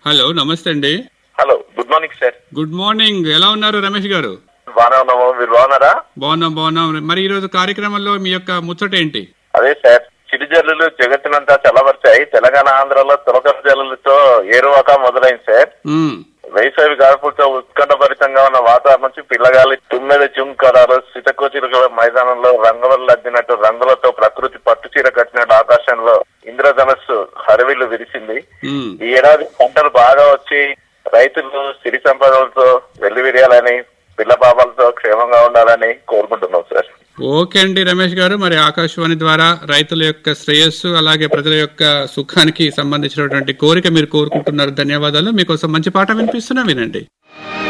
Hello నమస్తే అండి hello good morning sir good morning ఎలా ఉన్నారు రమేష్ గారు బాగానే ఉన్నాము మీరు బాగున్నారా బాగున్నాం బాగున్నాం మరి ఈ రోజు కార్యక్రమంలో మీ యొక్క ముచ్చట ఏంటి అదే సార్ చిరు జల్లులు జగత్తునంతా చల్లబరిచాయి తెలంగాణ ఆంధ్రలో తొలకరి జల్లులతో ఏరువాక మొదలైంది సార్ మ్మ్. వేసవి గార్పులతో ఉత్కంఠభరితంగా ఉన్న వాతావరణం నుంచి పిల్లగాలి తుమ్మెద జుంకరాలు సితకోచిలుకల మైదానంలో రంగులు అద్దినట్టు రంగులతో ప్రకృతి పట్టు చీర కట్టినట్టు ఆకాశంలో ఇంద్రధనస్సు హరవిల్లు విరిసింది మ్మ్. ఈ ఏడాది పంటలు బాగా వచ్చి రైతులు సిరి సంపదలతో వెల్లివిరియాలని పిల్ల పాపాలతో క్షేమంగా ఉండాలని కోరుకుంటున్నాం సార్ ఓకే అండి రమేష్ గారు మరి ఆకాశవాణి ద్వారా రైతుల యొక్క శ్రేయస్సు అలాగే ప్రజల యొక్క సుఖానికి సంబంధించినటువంటి కోరిక మీరు కోరుకుంటున్నారు ధన్యవాదాలు మీకోసం మంచి పాట వినిపిస్తున్నా వినండి